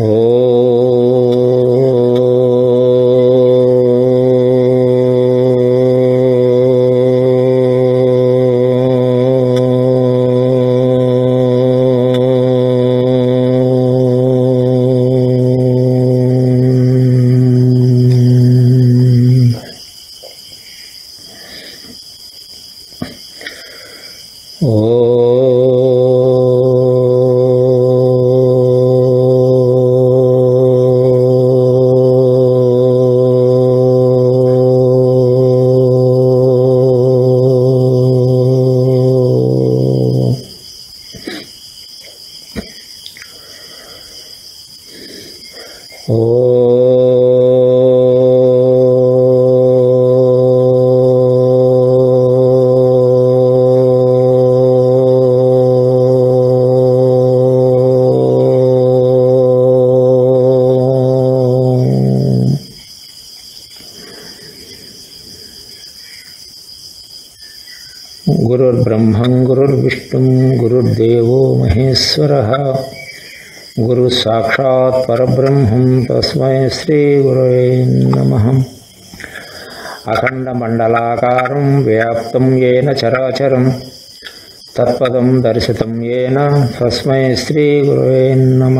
గురుర్బ్రహ్మం గురుర్విష్ణుం గురుర్దేవో మహేశ్వర గురు సాక్షాత్ పరబ్రహ్మం తస్మై శ్రీ గురవే నమ అఖండమండలాకారం వ్యాప్తం ఏన చరాచరం తత్పదం దర్శితం ఏన తస్మై శ్రీ గురవే నమ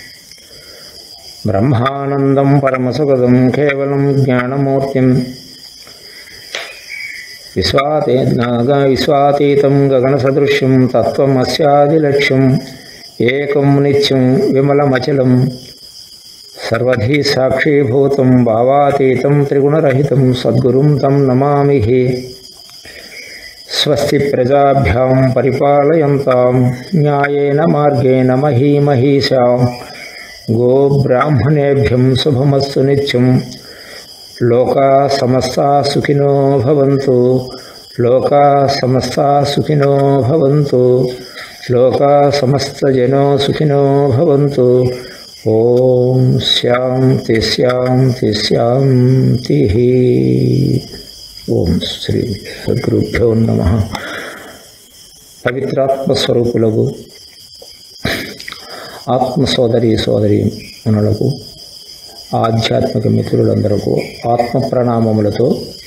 బ్రహ్మానందం పరమసుఖదం కేవలం జ్ఞానమూర్తిం విశ్వాతే నాగా విశ్వాతీతం గగనసదృశ్యం తత్వమస్యాదిలక్ష్యం ఏకం నిత్యం విమలమచలం సర్వధీ సాక్షీభూతం భావాతీతం త్రిగుణరహితం సద్గురుం తం నమామి స్వస్తి ప్రజాభ్యాం పరిపాలయంతాం న్యాయేన మార్గేణ మహీమహీషా గోబ్రాహ్మణేభ్యం శుభమస్తు నిత్యం లోకా సమస్తా సుఖినో భవంతు లోకా సమస్తా సుఖినో భవంతు లోకా సమస్తజనో సుఖినో భవంతు ఓం శాంతి శాంతి శాంతి ఓం శ్రీ సద్గురుభ్యో నమ పవిత్రాత్మస్వరూపులకు ఆత్మ సోదరి సోదరి మనులకు ఆధ్యాత్మిక మిత్రులందరకు ఆత్మ ప్రణామములతో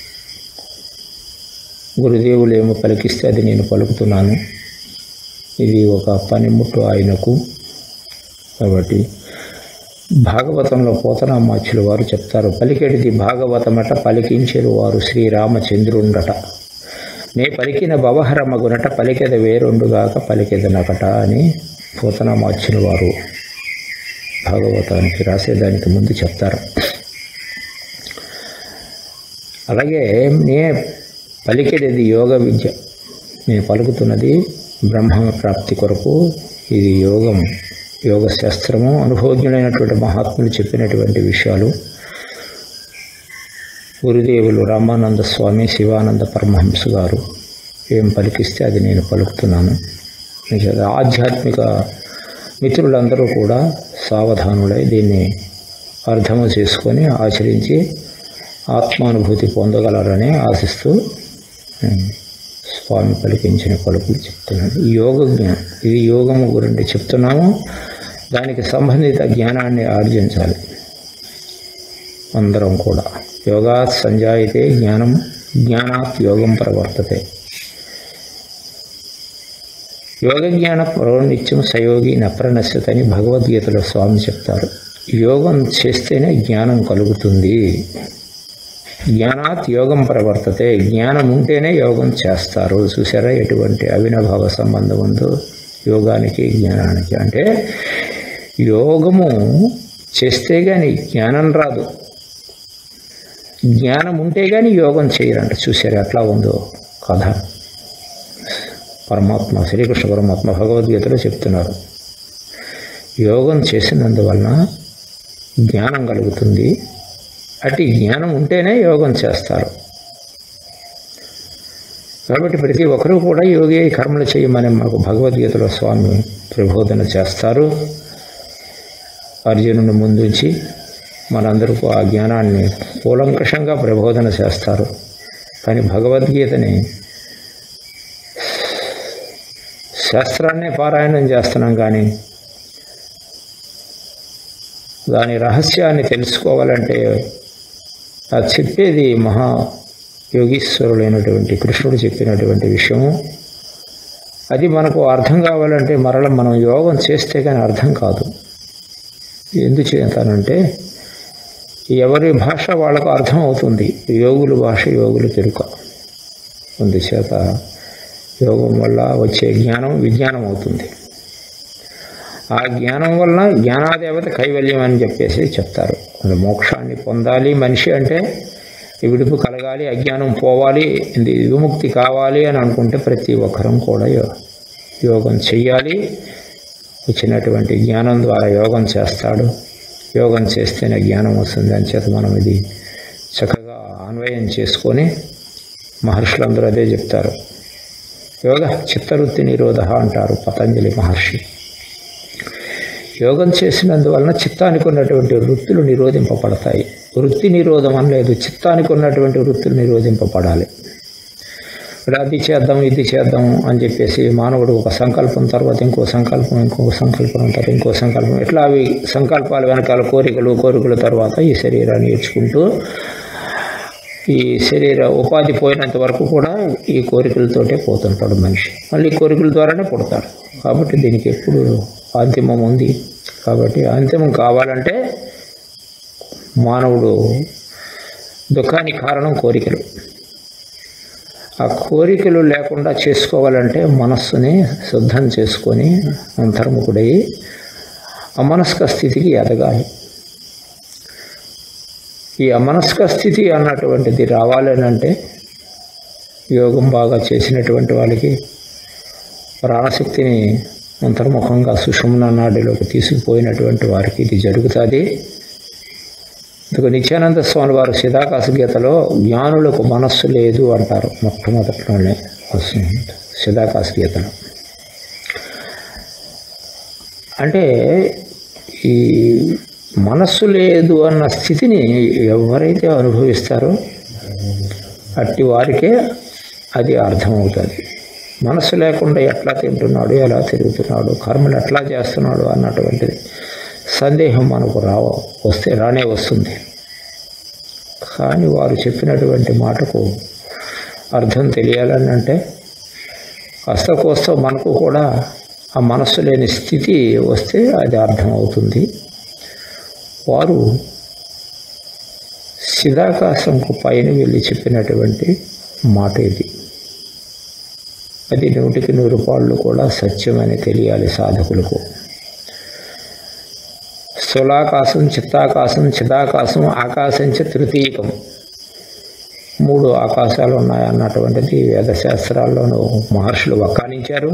గురుదేవులు ఏమో పలికిస్తే అది నేను పలుకుతున్నాను ఇది ఒక పనిముట్టు ఆయనకు కాబట్టి భాగవతంలో పోతనామాచ్యుల వారు చెప్తారు పలికెడిది భాగవతమట పలికించేరు వారు శ్రీరామచంద్రుండట నే పలికిన భవహరమగునట పలికెద వేరొండుగాక పలికెదనకట అని పోతనామాచ్యుల వారు భాగవతానికి రాసేదానికి ముందు చెప్తారు అలాగే నే పలికేది యోగ విద్య నేను పలుకుతున్నది బ్రహ్మ ప్రాప్తి కొరకు ఇది యోగం యోగ శాస్త్రము అనుభవజ్ఞులైనటువంటి మహాత్ములు చెప్పినటువంటి విషయాలు గురుదేవులు రామానంద స్వామి శివానంద పరమహంస గారు ఏం పలికిస్తే అది నేను పలుకుతున్నాను ఆధ్యాత్మిక మిత్రులందరూ కూడా సావధానులై దీన్ని అర్థము చేసుకొని ఆచరించి ఆత్మానుభూతి పొందగలరని ఆశిస్తూ స్వామి పలికించిన పలుకులు చెప్తున్నాను యోగ జ్ఞానం ఇది యోగము గురించి చెప్తున్నాము దానికి సంబంధిత జ్ఞానాన్ని ఆర్జించాలి అందరం కూడా యోగాత్ సంజాయితే జ్ఞానం జ్ఞానాత్ యోగం ప్రవర్తతే యోగ జ్ఞాన ప్రవనిత్యం సయోగి నప్రనశ్యత అని భగవద్గీతలో స్వామి చెప్తారు యోగం చేస్తేనే జ్ఞానం కలుగుతుంది జ్ఞానాత్ యోగం ప్రవర్తతే జ్ఞానం ఉంటేనే యోగం చేస్తారు చూసారా ఎటువంటి అవినభావ సంబంధం ఉందో యోగానికి జ్ఞానానికి అంటే యోగము చేస్తే కానీ జ్ఞానం రాదు జ్ఞానం ఉంటే కానీ యోగం చేయరంట చూసారా ఎట్లా ఉందో కథ పరమాత్మ శ్రీకృష్ణ పరమాత్మ భగవద్గీతలో చెప్తున్నారు యోగం చేసినందువలన జ్ఞానం కలుగుతుంది అటు జ్ఞానం ఉంటేనే యోగం చేస్తారు కాబట్టి ప్రతి ఒక్కరూ కూడా యోగి కర్మలు చేయమని మాకు భగవద్గీతలో స్వామి ప్రబోధన చేస్తారు అర్జునుని ముందుంచి మనందరికీ ఆ జ్ఞానాన్ని కూలంకషంగా ప్రబోధన చేస్తారు కానీ భగవద్గీతని శాస్త్రాన్నే పారాయణం చేస్తున్నాం కానీ దాని రహస్యాన్ని తెలుసుకోవాలంటే అది చెప్పేది మహా యోగీశ్వరుడైనటువంటి కృష్ణుడు చెప్పినటువంటి విషయము అది మనకు అర్థం కావాలంటే మరల మనం యోగం చేస్తే కానీ అర్థం కాదు ఎందుచేతానంటే ఎవరి భాష వాళ్ళకు అర్థం అవుతుంది యోగుల భాష యోగులు తిరుక అందుచేత యోగం వల్ల వచ్చే జ్ఞానం విజ్ఞానం అవుతుంది ఆ జ్ఞానం వల్ల జ్ఞానాదేవత కైవల్యం అని చెప్పేసి చెప్తారు అది మోక్షాన్ని పొందాలి మనిషి అంటే ఈ విడుపు కలగాలి అజ్ఞానం పోవాలి ఇది విముక్తి కావాలి అని అనుకుంటే ప్రతి ఒక్కరం కూడా యో- యోగం చెయ్యాలి వచ్చినటువంటి జ్ఞానం ద్వారా యోగం చేస్తాడు యోగం చేస్తేనే జ్ఞానం వస్తుంది అని చేత మనం ఇది చక్కగా అన్వయం చేసుకొని మహర్షులందరూ అదే చెప్తారు యోగ చిత్తవృత్తి నిరోధ అంటారు పతంజలి మహర్షి యోగం చేసినందువలన చిత్తానికి ఉన్నటువంటి వృత్తులు నిరోధింపబడతాయి వృత్తి నిరోధం అనలేదు చిత్తానికి ఉన్నటువంటి వృత్తులు నిరోధింపబడాలి ఇప్పుడు అది చేద్దాం ఇది చేద్దాం అని చెప్పేసి మానవుడు ఒక సంకల్పం తర్వాత ఇంకో సంకల్పం ఇంకొక సంకల్పం తర్వాత ఇంకో సంకల్పం ఇట్లా అవి సంకల్పాల వెనకాల కోరికలు కోరికల తర్వాత ఈ శరీరాన్ని నేర్చుకుంటూ ఈ శరీర ఉపాధి పోయినంత వరకు కూడా ఈ కోరికలతోటే పోతుంటాడు మనిషి మళ్ళీ ఈ కోరికల ద్వారానే పుడతాడు కాబట్టి దీనికి ఎప్పుడు అంతిమం ఉంది కాబట్టి అంతిమం కావాలంటే మానవుడు దుఃఖానికి కారణం కోరికలు ఆ కోరికలు లేకుండా చేసుకోవాలంటే మనస్సుని శుద్ధం చేసుకొని అంతర్ముఖుడై అమనస్క స్థితికి ఎదగాలి ఈ అమనస్క స్థితి అన్నటువంటిది రావాలని అంటే యోగం బాగా చేసినటువంటి వాళ్ళకి ప్రాణశక్తిని అంతర్ముఖంగా సుషుమ్న నాడిలోకి తీసుకుపోయినటువంటి వారికి ఇది జరుగుతుంది ఇందుకు నిత్యానంద స్వామి వారు సిదాకాశ గీతలో జ్ఞానులకు మనస్సు లేదు అంటారు మొట్టమొదట్లోనే వస్తుంది సిదాకాశ గీతలో అంటే ఈ మనస్సు లేదు అన్న స్థితిని ఎవరైతే అనుభవిస్తారో అట్టి వారికే అది అర్థమవుతుంది మనస్సు లేకుండా ఎట్లా తింటున్నాడు ఎలా తిరుగుతున్నాడు కర్మలు ఎట్లా చేస్తున్నాడు అన్నటువంటిది సందేహం మనకు రావ వస్తే రానే వస్తుంది కానీ వారు చెప్పినటువంటి మాటకు అర్థం తెలియాలని అంటే కాస్త కోస్త మనకు కూడా ఆ మనస్సు లేని స్థితి వస్తే అది అర్థమవుతుంది వారు సిదాకాశంకు పైన వెళ్ళి చెప్పినటువంటి మాట ఇది అది నూటికి నూరు పాళ్ళు కూడా సత్యమని తెలియాలి సాధకులకు స్థూలాకాశం చిత్తాకాశం చిదాకాశం ఆకాశం చ తృతీయకం మూడు ఆకాశాలు ఉన్నాయన్నటువంటిది వేదశాస్త్రాల్లోనూ మహర్షులు వక్కానించారు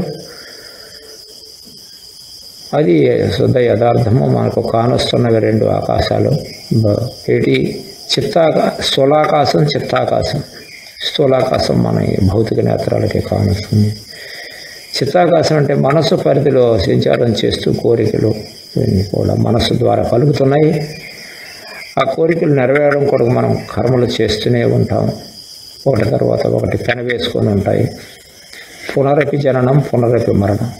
అది శుద్ధ యథార్థము మనకు కానొస్తున్నవి రెండు ఆకాశాలు బ- ఏటి చిత్తాకా స్థూలాకాశం చిత్తాకాశం స్థూలాకాశం మన ఈ భౌతిక నేత్రాలకి కానొస్తుంది చిత్తాకాశం అంటే మనస్సు పరిధిలో సంచారం చేస్తూ కోరికలు ఇవన్నీ కూడా మనస్సు ద్వారా కలుగుతున్నాయి ఆ కోరికలు నెరవేరడం కొరకు మనం కర్మలు చేస్తూనే ఉంటాం ఒకటి తర్వాత ఒకటి పెనవేసుకొని ఉంటాయి పునరపి జననం పునరపి మరణం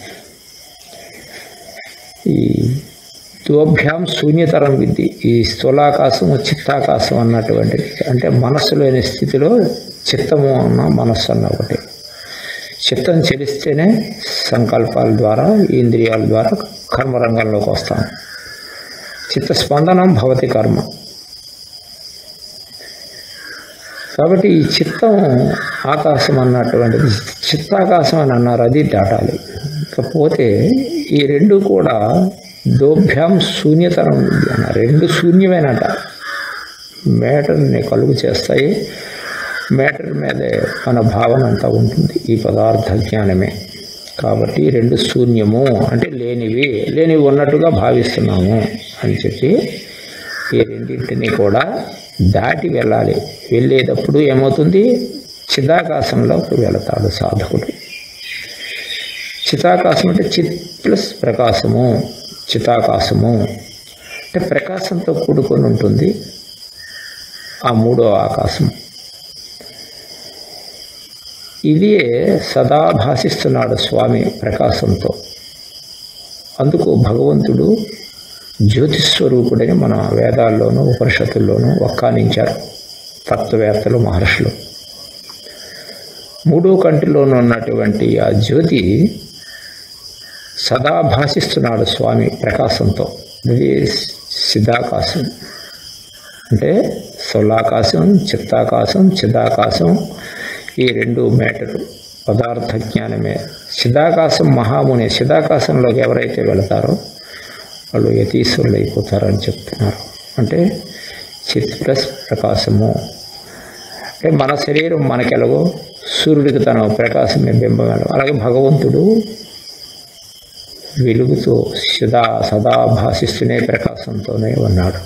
ఈ ద్వభ్యాం శూన్యతరం విద్ది ఈ స్థూలాకాశము చిత్తాకాశం అన్నటువంటిది అంటే మనస్సు లేని స్థితిలో చిత్తము అన్న మనస్సు అన్న ఒకటి చిత్తం చెలిస్తేనే సంకల్పాల ద్వారా ఇంద్రియాల ద్వారా కర్మరంగంలోకి వస్తాం చిత్త స్పందనం భవతి కర్మ కాబట్టి ఈ చిత్తం ఆకాశం అన్నటువంటిది చిత్తాకాశం అని అన్నారు అది దాటాలి ఇకపోతే ఈ రెండు కూడా దోభ్యాం శూన్యతరం అన్నారు రెండు శూన్యమేనట మేటర్ని కలుగు చేస్తాయి మేటర్ మీదే మన భావన అంతా ఉంటుంది ఈ పదార్థ జ్ఞానమే కాబట్టి ఈ రెండు శూన్యము అంటే లేనివి లేనివి ఉన్నట్టుగా భావిస్తున్నాము అని చెప్పి ఈ రెండింటిని కూడా దాటి వెళ్ళాలి వెళ్ళేటప్పుడు ఏమవుతుంది చిదాకాశంలోకి వెళతాడు సాధకుడు చితాకాశం అంటే చిత్ ప్లస్ ప్రకాశము చితాకాశము అంటే ప్రకాశంతో కూడుకొని ఉంటుంది ఆ మూడో ఆకాశం ఇదే సదా భాషిస్తున్నాడు స్వామి ప్రకాశంతో అందుకు భగవంతుడు జ్యోతిస్వరూపుడని మన వేదాల్లోనూ ఉపనిషత్తుల్లోనూ వక్కానించారు తత్వవేత్తలు మహర్షులు మూడో కంటిలోనూ ఉన్నటువంటి ఆ జ్యోతి సదా భాషిస్తున్నాడు స్వామి ప్రకాశంతో ఇది సిద్ధాకాశం అంటే సొల్లాకాశం చిత్తాకాశం చిదాకాశం ఈ రెండు మేటలు పదార్థ జ్ఞానమే సిద్ధాకాశం మహాముని సిద్ధాకాశంలోకి ఎవరైతే వెళతారో వాళ్ళు యతీశ్వరులు అయిపోతారని చెప్తున్నారు అంటే చిత్ ప్లస్ ప్రకాశము అంటే మన శరీరం మనకెలాగో సూర్యుడికి తన ప్రకాశమే బింబం అలాగే భగవంతుడు వెలుగుతో సదా సదా భాషిస్తూనే ప్రకాశంతోనే ఉన్నాడు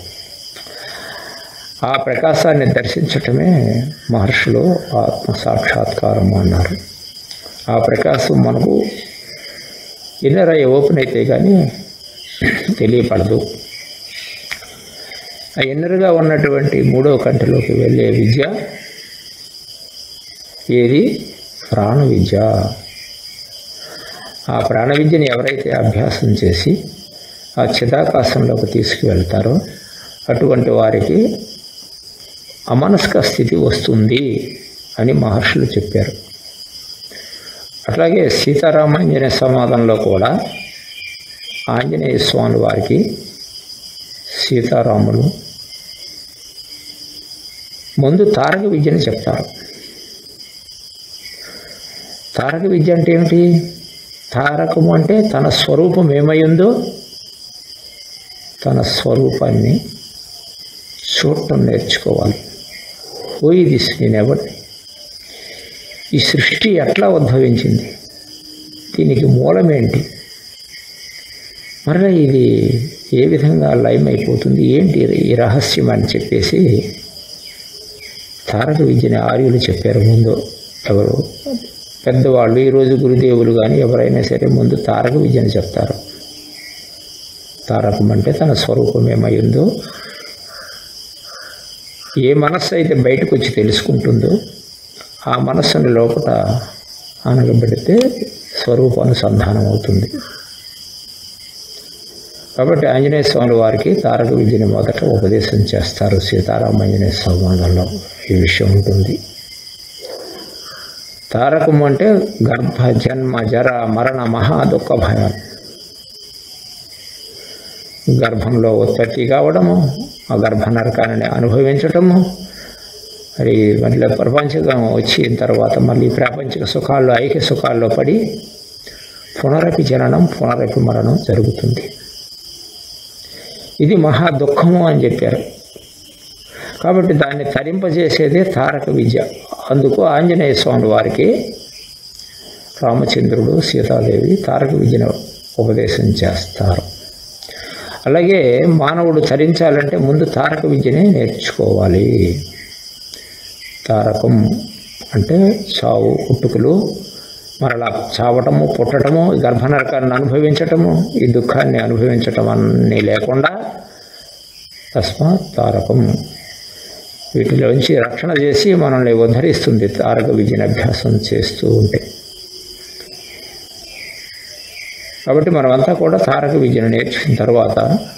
ఆ ప్రకాశాన్ని దర్శించటమే మహర్షులు ఆత్మ సాక్షాత్కారం అన్నారు ఆ ప్రకాశం మనకు ఇన్నర్ అయ్యి ఓపెన్ అయితే కానీ తెలియపడదు ఆ ఇన్నర్గా ఉన్నటువంటి మూడో కంటిలోకి వెళ్ళే విద్య ఏది ప్రాణ విద్య ఆ ప్రాణ విద్యని ఎవరైతే అభ్యాసం చేసి ఆ చిదాకాశంలోకి తీసుకువెళ్తారో అటువంటి వారికి అమనస్క స్థితి వస్తుంది అని మహర్షులు చెప్పారు అట్లాగే సీతారామాంజనేయ సంవాదంలో కూడా ఆంజనేయ స్వామి వారికి సీతారాములు ముందు తారక విద్యను చెప్తారు తారక విద్య అంటే ఏమిటి తారకము అంటే తన స్వరూపం ఏమైందో తన స్వరూపాన్ని చూడటం నేర్చుకోవాలి ఓ ఇది నేనెవరిని ఈ సృష్టి ఎట్లా ఉద్భవించింది దీనికి మూలమేంటి మరలా ఇది ఏ విధంగా లయం అయిపోతుంది ఏంటి ఈ రహస్యం అని చెప్పేసి తారక విద్యని ఆర్యులు చెప్పారు ముందు ఎవరు పెద్దవాళ్ళు ఈరోజు గురుదేవులు కానీ ఎవరైనా సరే ముందు తారక విద్యను చెప్తారు తారకం అంటే తన స్వరూపం ఏమైందో ఏ మనస్సు అయితే బయటకు వచ్చి తెలుసుకుంటుందో ఆ మనస్సుని లోపల అనగబెడితే స్వరూపానుసంధానం అవుతుంది కాబట్టి ఆంజనేయ స్వామి వారికి తారక విద్యని మొదట ఉపదేశం చేస్తారు సీతారామాంజనేయ సంవాదంలో ఈ విషయం ఉంటుంది తారకం అంటే గర్భ జన్మ జర మరణ మహా దుఃఖ భయాలు గర్భంలో ఉత్పత్తి కావడము ఆ గర్భ నరకాన్ని అనుభవించటము మరి మళ్ళీ ప్రపంచకం వచ్చిన తర్వాత మళ్ళీ ప్రాపంచిక సుఖాల్లో ఐక్య సుఖాల్లో పడి పునరపి జననం పునరపి మరణం జరుగుతుంది ఇది మహా దుఃఖము అని చెప్పారు కాబట్టి దాన్ని తరింపజేసేదే తారక విద్య అందుకు ఆంజనేయ స్వామి వారికి రామచంద్రుడు సీతాదేవి తారక విద్యను ఉపదేశం చేస్తారు అలాగే మానవుడు తరించాలంటే ముందు తారక విద్యనే నేర్చుకోవాలి తారకం అంటే చావు పుట్టుకలు మరలా చావటము పుట్టడము గర్భనరకాన్ని అనుభవించటము ఈ దుఃఖాన్ని అనుభవించటం అన్నీ లేకుండా తస్మాత్ తారకం వీటిలోంచి రక్షణ చేసి మనల్ని ఉద్ధరిస్తుంది తారక విద్యను అభ్యాసం చేస్తూ ఉంటే కాబట్టి మనమంతా కూడా తారక విద్యను నేర్చుకున్న తర్వాత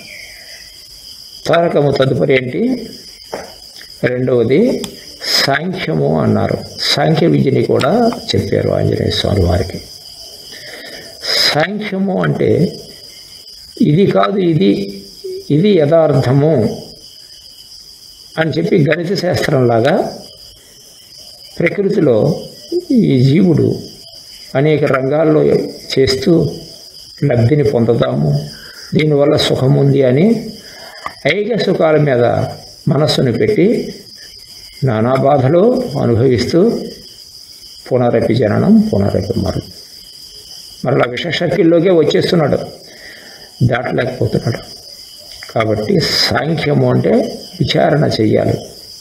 తారకము తదుపరి ఏంటి రెండవది సాంఖ్యము అన్నారు సాంఖ్య విద్యని కూడా చెప్పారు ఆంజనేయ స్వామి వారికి సాంఖ్యము అంటే ఇది కాదు ఇది ఇది యథార్థము అని చెప్పి గణిత శాస్త్రంలాగా ప్రకృతిలో ఈ జీవుడు అనేక రంగాల్లో చేస్తూ లబ్ధిని పొందుతాము దీనివల్ల సుఖం ఉంది అని ఐక సుఖాల మీద మనస్సును పెట్టి నానా బాధలు అనుభవిస్తూ పునరపి జననం పునరపి మరణం మరలా విషశక్తిలోకే వచ్చేస్తున్నాడు దాటలేకపోతున్నాడు కాబట్టి సాంఖ్యము అంటే విచారణ చెయ్యాలి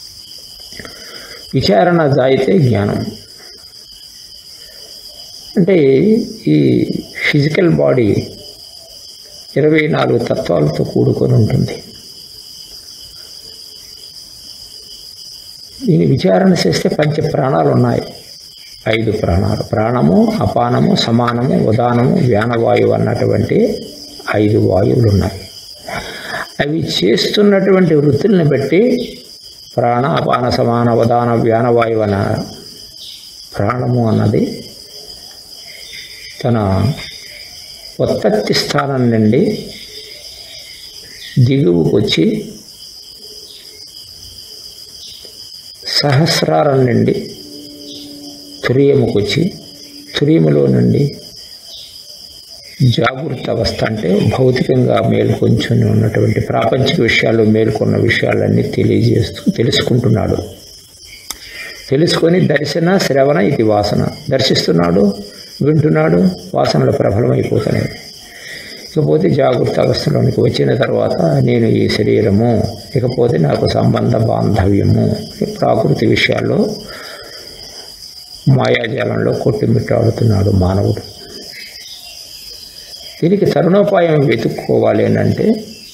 విచారణ దాయితే జ్ఞానం అంటే ఈ ఫిజికల్ బాడీ ఇరవై నాలుగు తత్వాలతో కూడుకొని ఉంటుంది దీని విచారణ చేస్తే పంచ ప్రాణాలు ఉన్నాయి ఐదు ప్రాణాలు ప్రాణము అపానము సమానము ఉదానము వ్యానవాయువు అన్నటువంటి ఐదు వాయువులు ఉన్నాయి అవి చేస్తున్నటువంటి వృత్తుల్ని బట్టి ప్రాణ అపాన సమాన వదాన వ్యానవాయువు అన్నారు ప్రాణము అన్నది తన ఉత్పత్తి స్థానం నుండి దిగువకొచ్చి సహస్రారం నుండి తురియముకొచ్చి తురియములో నుండి జాగృత అవస్థ అంటే భౌతికంగా మేల్కొంచుని ఉన్నటువంటి ప్రాపంచిక విషయాలు మేల్కొన్న విషయాలన్నీ తెలియజేస్తూ తెలుసుకుంటున్నాడు తెలుసుకొని దర్శన శ్రవణ ఇది వాసన దర్శిస్తున్నాడు వింటున్నాడు వాసనలు ప్రబలమైపోతున్నాయి ఇకపోతే జాగృత అవస్థలోనికి వచ్చిన తర్వాత నేను ఈ శరీరము ఇకపోతే నాకు సంబంధ బాంధవ్యము ప్రాకృతి విషయాల్లో మాయాజాలంలో కొట్టుమిట్టాడుతున్నాడు మానవుడు దీనికి తరుణోపాయం వెతుక్కోవాలి అని అంటే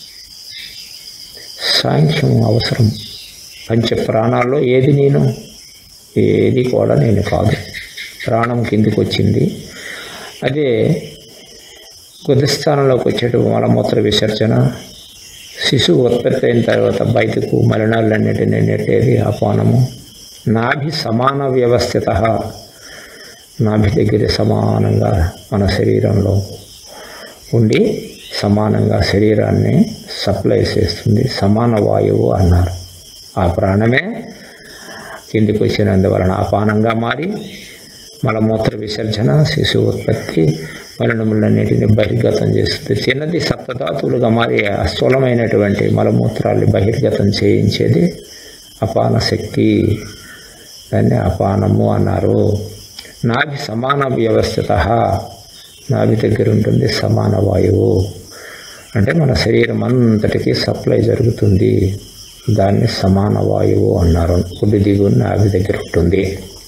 సాంఖ్యం అవసరం పంచ ప్రాణాల్లో ఏది నేను ఏది కూడా నేను కాదు ప్రాణం కిందికి వచ్చింది అదే గుదస్థానంలోకి వచ్చేట మలమూత్ర విసర్జన శిశువు ఉత్పత్తి అయిన తర్వాత బయటకు మలినాలన్నిటినీ నెట్టేది అపానము నాభి సమాన వ్యవస్థిత నాభి దగ్గర సమానంగా మన శరీరంలో ఉండి సమానంగా శరీరాన్ని సప్లై చేస్తుంది సమాన వాయువు అన్నారు ఆ ప్రాణమే కిందికి వచ్చినందువలన అపానంగా మారి మలమూత్ర విసర్జన శిశు ఉత్పత్తి మలినములన్నిటిని బహిర్గతం చేస్తుంది చిన్నది సప్తధాతువులుగా మారి అస్థూలమైనటువంటి మలమూత్రాన్ని బహిర్గతం చేయించేది అపాన శక్తి దాన్ని అపానము అన్నారు నాభి సమాన వ్యవస్థిత నాభి దగ్గర ఉంటుంది సమాన వాయువు అంటే మన శరీరం అంతటికీ సప్లై జరుగుతుంది దాన్ని సమాన వాయువు అన్నారు కుడి దిగువ నాభి దగ్గర ఉంటుంది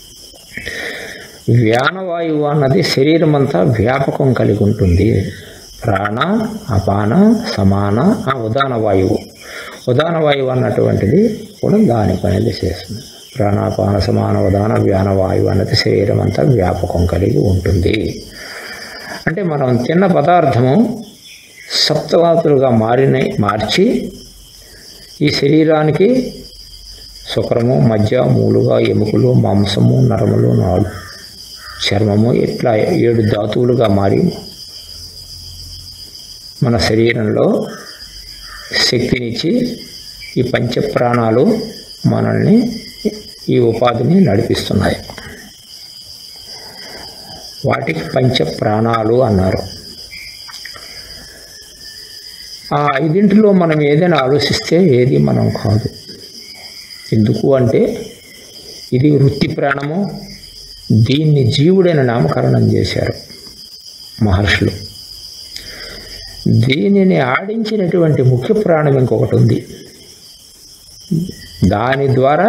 వ్యానవాయువు అన్నది శరీరం అంతా వ్యాపకం కలిగి ఉంటుంది ప్రాణ అపాన సమాన ఆ ఉదాన వాయువు ఉదాన వాయువు అన్నటువంటిది కూడా దాని పనిది చేస్తుంది ప్రాణాపాన సమాన ఉదాన వ్యానవాయువు అన్నది శరీరం అంతా వ్యాపకం కలిగి ఉంటుంది అంటే మనం తిన్న పదార్థము సప్తవాతులుగా మారిన మార్చి ఈ శరీరానికి శుక్రము మధ్య మూలుగా ఎముకలు మాంసము నరములు నాడు చర్మము ఇట్లా ఏడు ధాతువులుగా మారి మన శరీరంలో శక్తినిచ్చి ఈ పంచ ప్రాణాలు మనల్ని ఈ ఉపాధిని నడిపిస్తున్నాయి వాటికి పంచ ప్రాణాలు అన్నారు ఆ ఐదింటిలో మనం ఏదైనా ఆలోచిస్తే ఏది మనం కాదు ఎందుకు అంటే ఇది వృత్తి ప్రాణము దీన్ని జీవుడైన నామకరణం చేశారు మహర్షులు దీనిని ఆడించినటువంటి ముఖ్య ప్రాణం ఇంకొకటి ఉంది దాని ద్వారా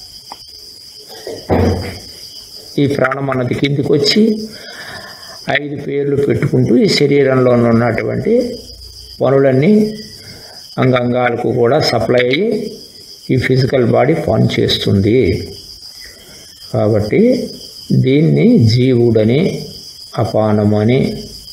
ఈ ప్రాణం అన్నది కిందికి వచ్చి ఐదు పేర్లు పెట్టుకుంటూ ఈ శరీరంలో ఉన్నటువంటి పనులన్నీ అంగాంగాలకు కూడా సప్లై అయ్యి ఈ ఫిజికల్ బాడీ పని చేస్తుంది కాబట్టి దీన్ని జీవుడని అపానమని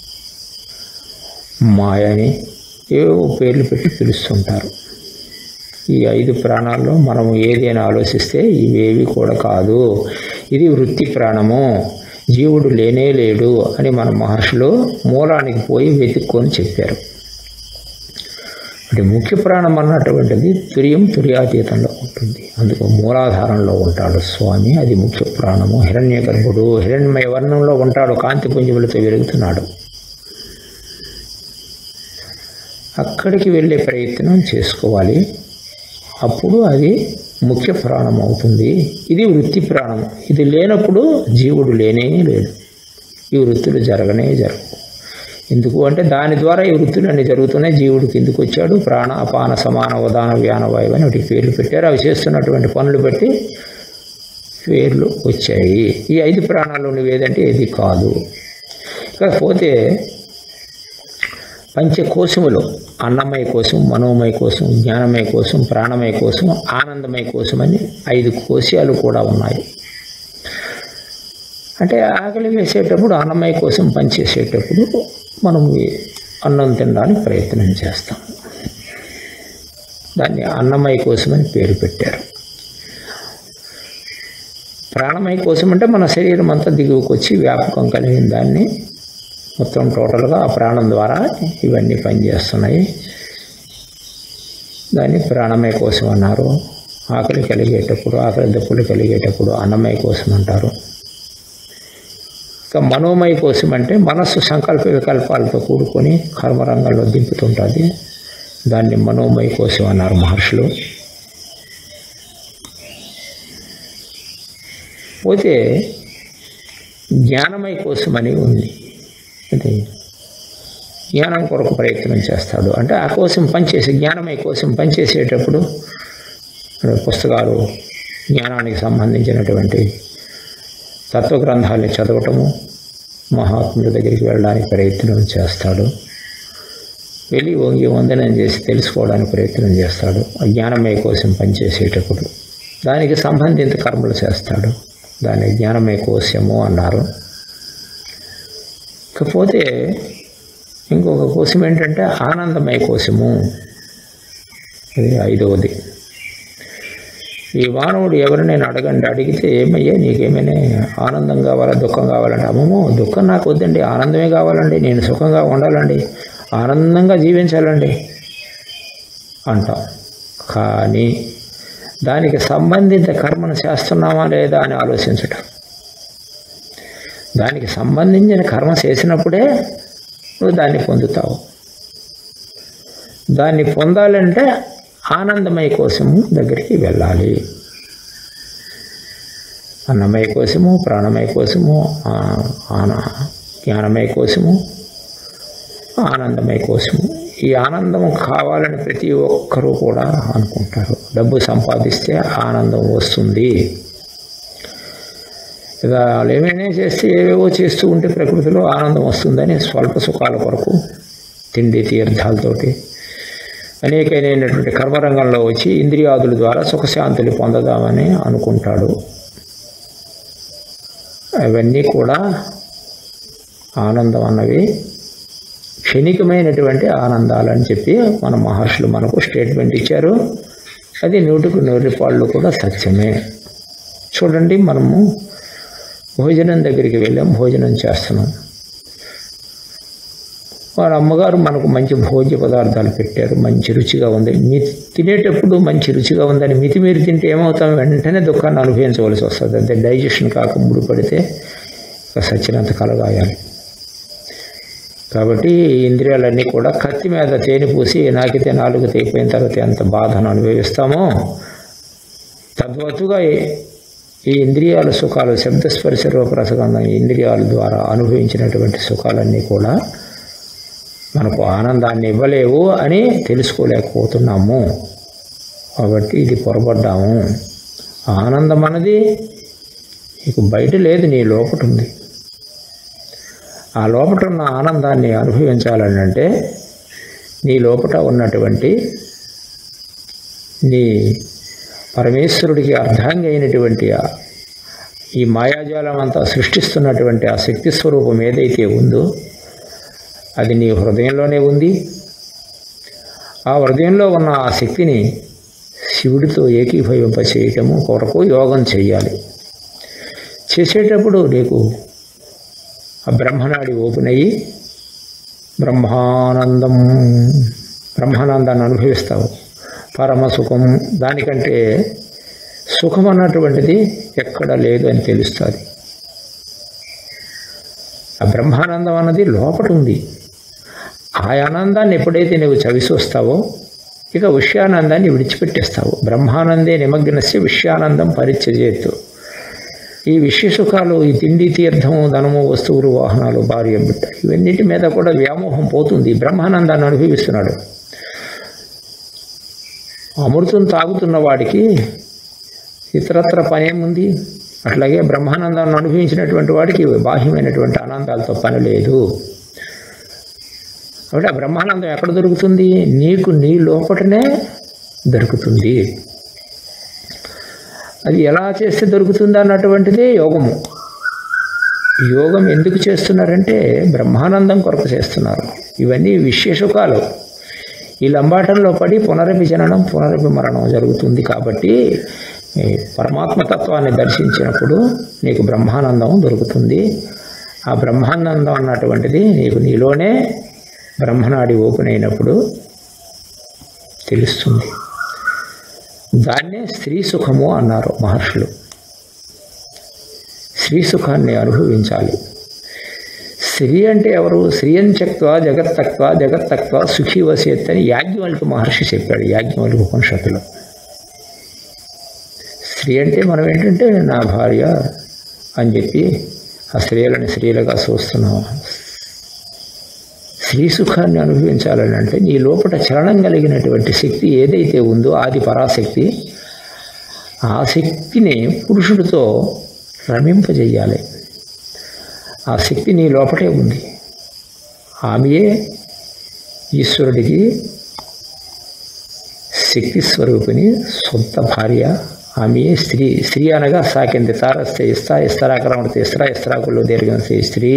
మాయని ఏవో పేర్లు పెట్టి పిలుస్తుంటారు ఈ ఐదు ప్రాణాల్లో మనము ఏదైనా ఆలోచిస్తే ఇవేవి కూడా కాదు ఇది వృత్తి ప్రాణము జీవుడు లేనే లేడు అని మన మహర్షులు మూలానికి పోయి వెతుక్కొని చెప్పారు అంటే ముఖ్య ప్రాణం అన్నటువంటిది తురియం తుర్యాతీతంలో ఉంటుంది అందుకు మూలాధారంలో ఉంటాడు స్వామి అది ముఖ్య ప్రాణము హిరణ్య గర్భుడు హిరణ్యమయ వర్ణంలో ఉంటాడు కాంతి పుంజములతో వెలుగుతున్నాడు అక్కడికి వెళ్ళే ప్రయత్నం చేసుకోవాలి అప్పుడు అది ముఖ్య ప్రాణం అవుతుంది ఇది వృత్తి ప్రాణం ఇది లేనప్పుడు జీవుడు లేనే లేడు ఈ వృత్తులు జరగనే జరగవు ఎందుకు అంటే దాని ద్వారా ఈ వృత్తులు అన్ని జరుగుతున్నాయి జీవుడు కిందికి వచ్చాడు ప్రాణ అపాన సమాన ఉదాన వ్యాన వాయువు అని వాటికి పేర్లు పెట్టారు అవి చేస్తున్నటువంటి పనులు బట్టి పేర్లు వచ్చాయి ఈ ఐదు ప్రాణాలు నువ్వేదంటే ఏది కాదు కాకపోతే పంచకోశములు అన్నమయ కోసం మనోమయ కోసం జ్ఞానమయ కోసం ప్రాణమయ కోసం ఆనందమయ కోసం అని ఐదు కోశాలు కూడా ఉన్నాయి అంటే ఆకలి వేసేటప్పుడు అన్నమయ కోసం పనిచేసేటప్పుడు మనం అన్నం తినడానికి ప్రయత్నం చేస్తాం దాన్ని అన్నమయ కోశం అని పేరు పెట్టారు ప్రాణమయ కోశం అంటే మన శరీరం అంతా దిగువకు వచ్చి వ్యాపకం కలిగిన దాన్ని మొత్తం టోటల్గా ఆ ప్రాణం ద్వారా ఇవన్నీ పనిచేస్తున్నాయి దాన్ని ప్రాణమయ కోశం అన్నారు ఆకలి కలిగేటప్పుడు ఆకలి దప్పులు కలిగేటప్పుడు అన్నమయ కోశం అంటారు ఇక మనోమయ కోశం అంటే మనస్సు సంకల్ప వికల్పాలతో కూడుకొని కర్మరంగంలో దింపుతుంటుంది దాన్ని మనోమయ కోశం అన్నారు మహర్షులు పోతే జ్ఞానమయ కోశం అని ఉంది అది జ్ఞానం కొరకు ప్రయత్నం చేస్తాడు అంటే ఆ కోసం పనిచేసి జ్ఞానమయ కోసం పనిచేసేటప్పుడు పుస్తకాలు జ్ఞానానికి సంబంధించినటువంటి తత్వగ్రంథాన్ని చదవటము మహాత్ముడి దగ్గరికి వెళ్ళడానికి ప్రయత్నం చేస్తాడు వెళ్ళి వంగి వందనం చేసి తెలుసుకోవడానికి ప్రయత్నం చేస్తాడు ఆ జ్ఞానమయ కోసం పనిచేసేటప్పుడు దానికి సంబంధిత కర్మలు చేస్తాడు దాన్ని జ్ఞానమయ కోశము అన్నారు ఇకపోతే ఇంకొక కోశం ఏంటంటే ఆనందమయ కోశము ఇది ఐదవది ఈ మానవుడు ఎవరినైనా అడగండి అడిగితే ఏమయ్యా నీకేమైనా ఆనందం కావాలా దుఃఖం కావాలంటే అమ్మమ్మో దుఃఖం నాకు వద్దండి ఆనందమే కావాలండి నేను సుఖంగా ఉండాలండి ఆనందంగా జీవించాలండి అంటాం కానీ దానికి సంబంధిత కర్మను చేస్తున్నామా లేదా అని ఆలోచించటం దానికి సంబంధించిన కర్మ చేసినప్పుడే నువ్వు దాన్ని పొందుతావు దాన్ని పొందాలంటే ఆనందమయ కోసము దగ్గరికి వెళ్ళాలి అన్నమయ కోసము ప్రాణమయ కోసము ఆన జ్ఞానమయ కోసము ఆనందమయ కోసము ఈ ఆనందం కావాలని ప్రతి ఒక్కరూ కూడా అనుకుంటారు డబ్బు సంపాదిస్తే ఆనందం వస్తుంది ఇక వాళ్ళు ఏమైనా చేస్తే ఏవేవో చేస్తూ ఉంటే ప్రకృతిలో ఆనందం వస్తుందని స్వల్ప సుఖాల కొరకు తిండి తీర్థాలతోటి అనేకమైనటువంటి కర్మరంగంలో వచ్చి ఇంద్రియాదుల ద్వారా సుఖశాంతులు పొందదామని అనుకుంటాడు అవన్నీ కూడా ఆనందం అన్నవి క్షణికమైనటువంటి ఆనందాలు అని చెప్పి మన మహర్షులు మనకు స్టేట్మెంట్ ఇచ్చారు అది నూటికి నూరు పాళ్ళు కూడా సత్యమే చూడండి మనము భోజనం దగ్గరికి వెళ్ళాం భోజనం చేస్తున్నాం వాళ్ళ అమ్మగారు మనకు మంచి భోజ్య పదార్థాలు పెట్టారు మంచి రుచిగా ఉంది మీ తినేటప్పుడు మంచి రుచిగా ఉందని మితి మీరు తింటే ఏమవుతాం వెంటనే దుఃఖాన్ని అనుభవించవలసి వస్తుంది అంటే డైజెషన్ కాక ముడిపడితే ఇక సచ్చినంత కలగాయాలి కాబట్టి ఈ ఇంద్రియాలన్నీ కూడా కత్తి మీద తేనె పూసి నాకితే నాలుగు తెగిపోయిన తర్వాత ఎంత బాధను అనుభవిస్తామో తద్వతుగా ఈ ఇంద్రియాల సుఖాలు శబ్దస్పర్శ రూపరసగంధం ఇంద్రియాల ద్వారా అనుభవించినటువంటి సుఖాలన్నీ కూడా మనకు ఆనందాన్ని ఇవ్వలేవు అని తెలుసుకోలేకపోతున్నాము కాబట్టి ఇది పొరపడ్డాము ఆనందం అన్నది నీకు బయట లేదు నీ లోపట ఉంది ఆ లోపట ఉన్న ఆనందాన్ని అనుభవించాలని అంటే నీ లోపట ఉన్నటువంటి నీ పరమేశ్వరుడికి అర్ధాంగి అయినటువంటి ఈ మాయాజాలం అంతా సృష్టిస్తున్నటువంటి ఆ శక్తి స్వరూపం ఏదైతే ఉందో అది నీ హృదయంలోనే ఉంది ఆ హృదయంలో ఉన్న ఆ శక్తిని శివుడితో ఏకీభవింప చేయటము కొరకు యోగం చేయాలి చేసేటప్పుడు నీకు ఆ బ్రహ్మనాడి ఓపెన్ అయ్యి బ్రహ్మానందం బ్రహ్మానందాన్ని అనుభవిస్తావు పరమ సుఖం దానికంటే సుఖం అన్నటువంటిది ఎక్కడ లేదు అని తెలుస్తుంది ఆ బ్రహ్మానందం అన్నది లోపట ఉంది ఆ ఆనందాన్ని ఎప్పుడైతే నువ్వు చవిసి వస్తావో ఇక విషయానందాన్ని విడిచిపెట్టేస్తావు బ్రహ్మానందే నిమగ్నస్య విషయానందం పరిచర్యత్తు ఈ విషయ సుఖాలు ఈ తిండి తీర్థము ధనము వస్తువులు వాహనాలు భార్య బిడ్డ ఇవన్నిటి మీద కూడా వ్యామోహం పోతుంది బ్రహ్మానందాన్ని అనుభవిస్తున్నాడు అమృతం తాగుతున్న వాడికి ఇతరత్ర పనేముంది అట్లాగే బ్రహ్మానందాన్ని అనుభవించినటువంటి వాడికి బాహ్యమైనటువంటి ఆనందాలతో పని లేదు కాబట్టి ఆ బ్రహ్మానందం ఎక్కడ దొరుకుతుంది నీకు నీ లోపటనే దొరుకుతుంది అది ఎలా చేస్తే దొరుకుతుంది అన్నటువంటిదే యోగము యోగం ఎందుకు చేస్తున్నారంటే బ్రహ్మానందం కొరకు చేస్తున్నారు ఇవన్నీ విశేషకాలు ఈ లంబాటంలో పడి పునరపి జననం పునరపి మరణం జరుగుతుంది కాబట్టి ఈ పరమాత్మతత్వాన్ని దర్శించినప్పుడు నీకు బ్రహ్మానందం దొరుకుతుంది ఆ బ్రహ్మానందం అన్నటువంటిది నీకు నీలోనే బ్రహ్మనాడి ఓపెన్ అయినప్పుడు తెలుస్తుంది దాన్నే స్త్రీ సుఖము అన్నారు మహర్షులు స్త్రీ సుఖాన్ని అనుభవించాలి స్త్రీ అంటే ఎవరు శ్రీయం చక్వ జగత్తక్వ జగత్తక్వ సుఖీ వసేత్ అని యాజ్ఞవల్కి మహర్షి చెప్పాడు యాజ్ఞవల్కి ఉపనిషత్తులో స్త్రీ అంటే మనం ఏంటంటే నా భార్య అని చెప్పి ఆ స్త్రీలని స్త్రీలుగా చూస్తున్నాం స్త్రీ సుఖాన్ని అనుభవించాలని అంటే నీ లోపల చలనం కలిగినటువంటి శక్తి ఏదైతే ఉందో ఆది పరాశక్తి ఆ శక్తిని పురుషుడితో రమింపజేయాలి ఆ శక్తి నీ లోపటే ఉంది ఆమెయే ఈశ్వరుడికి శక్తి స్వరూపిణి సొంత భార్య ఆమెయే స్త్రీ స్త్రీ అనగా సాకింది తారస్తే ఇస్తా ఇస్తరాకరమడితే ఇస్త్రా ఇస్త్రాకుల్లో దీర్ఘం స్త్రీ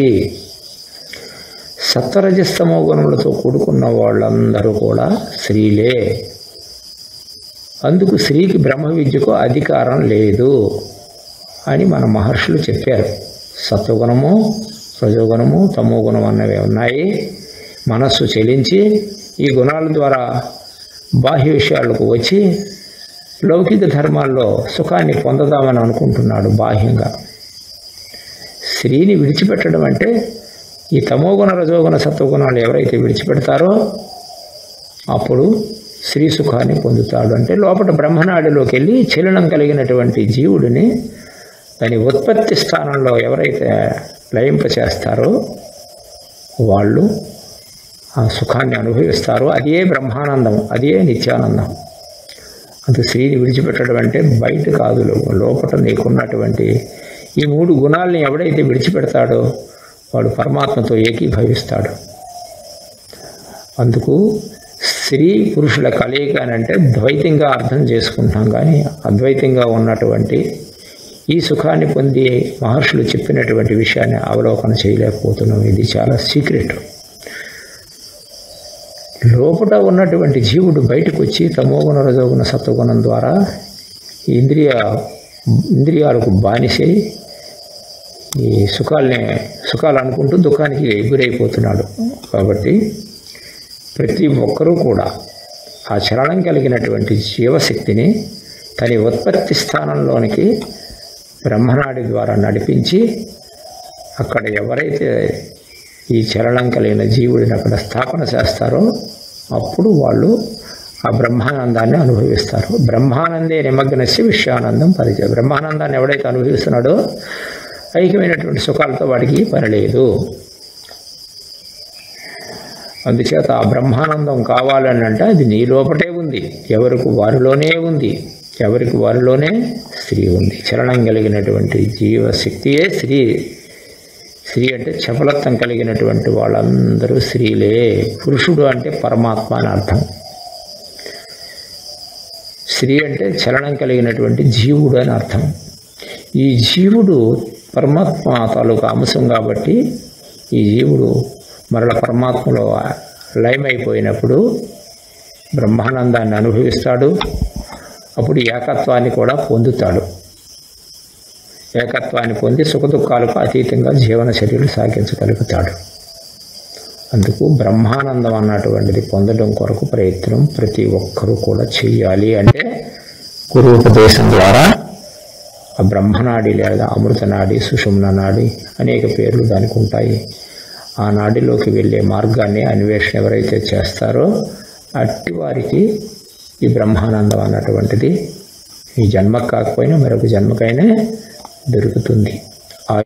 సత్వరజస్తమో గుణములతో కూడుకున్న వాళ్ళందరూ కూడా స్త్రీలే అందుకు స్త్రీకి బ్రహ్మ విద్యకు అధికారం లేదు అని మన మహర్షులు చెప్పారు సత్వగుణము రజోగుణము తమో గుణం అన్నవి ఉన్నాయి మనస్సు చెలించి ఈ గుణాల ద్వారా బాహ్య విషయాలకు వచ్చి లౌకిక ధర్మాల్లో సుఖాన్ని పొందదామని అనుకుంటున్నాడు బాహ్యంగా స్త్రీని విడిచిపెట్టడం అంటే ఈ తమోగుణ రజోగుణ సత్వగుణాలు ఎవరైతే విడిచిపెడతారో అప్పుడు స్త్రీ సుఖాన్ని పొందుతాడు అంటే లోపల బ్రహ్మనాడిలోకి వెళ్ళి చలనం కలిగినటువంటి జీవుడిని దాని ఉత్పత్తి స్థానంలో ఎవరైతే లయింప చేస్తారో వాళ్ళు ఆ సుఖాన్ని అనుభవిస్తారో అదే బ్రహ్మానందం అదే నిత్యానందం అంత స్త్రీని విడిచిపెట్టడం అంటే బయట కాదు లోపల నీకున్నటువంటి ఈ మూడు గుణాలని ఎవడైతే విడిచిపెడతాడో వాడు పరమాత్మతో ఏకీభవిస్తాడు అందుకు స్త్రీ పురుషుల కలయిక అని అంటే ద్వైతంగా అర్థం చేసుకుంటాం కానీ అద్వైతంగా ఉన్నటువంటి ఈ సుఖాన్ని పొంది మహర్షులు చెప్పినటువంటి విషయాన్ని అవలోకన చేయలేకపోతున్నాం ఇది చాలా సీక్రెట్ లోపల ఉన్నటువంటి జీవుడు బయటకు వచ్చి తమోగుణ రజోగుణ సత్వగుణం ద్వారా ఇంద్రియ ఇంద్రియాలకు బానిసై ఈ సుఖాల్ని సుఖాలు అనుకుంటూ దుఃఖానికి గురైపోతున్నాడు కాబట్టి ప్రతి ఒక్కరూ కూడా ఆ చలనం కలిగినటువంటి జీవశక్తిని తన ఉత్పత్తి స్థానంలోనికి బ్రహ్మనాడి ద్వారా నడిపించి అక్కడ ఎవరైతే ఈ చలనం కలిగిన జీవుడిని అక్కడ స్థాపన చేస్తారో అప్పుడు వాళ్ళు ఆ బ్రహ్మానందాన్ని అనుభవిస్తారు బ్రహ్మానందే నిమగ్నస్య విశ్వానందం పరిచయ బ్రహ్మానందాన్ని ఎవడైతే అనుభవిస్తున్నాడో ఐక్యమైనటువంటి సుఖాలతో వాడికి పని లేదు అందుచేత ఆ బ్రహ్మానందం కావాలని అంటే అది నీ లోపటే ఉంది ఎవరికి వారిలోనే ఉంది ఎవరికి వారిలోనే స్త్రీ ఉంది చలనం కలిగినటువంటి జీవశక్తియే స్త్రీ స్త్రీ అంటే చపలత్వం కలిగినటువంటి వాళ్ళందరూ స్త్రీలే పురుషుడు అంటే పరమాత్మ అని అర్థం స్త్రీ అంటే చలనం కలిగినటువంటి జీవుడు అని అర్థం ఈ జీవుడు పరమాత్మ తాలూకు అంశం కాబట్టి ఈ జీవుడు మరల పరమాత్మలో లయమైపోయినప్పుడు బ్రహ్మానందాన్ని అనుభవిస్తాడు అప్పుడు ఏకత్వాన్ని కూడా పొందుతాడు ఏకత్వాన్ని పొంది సుఖదుఖాలకు అతీతంగా జీవన చర్యలు సాగించగలుగుతాడు అందుకు బ్రహ్మానందం అన్నటువంటిది పొందడం కొరకు ప్రయత్నం ప్రతి ఒక్కరూ కూడా చెయ్యాలి అంటే గురువుపదేశం ద్వారా ఆ బ్రహ్మనాడి లేదా అమృతనాడి సుషుమ్న నాడి అనేక పేర్లు దానికి ఉంటాయి ఆ నాడిలోకి వెళ్ళే మార్గాన్ని అన్వేషణ ఎవరైతే చేస్తారో అట్టి వారికి ఈ బ్రహ్మానందం అన్నటువంటిది ఈ జన్మకు కాకపోయినా మరొక జన్మకైనా దొరుకుతుంది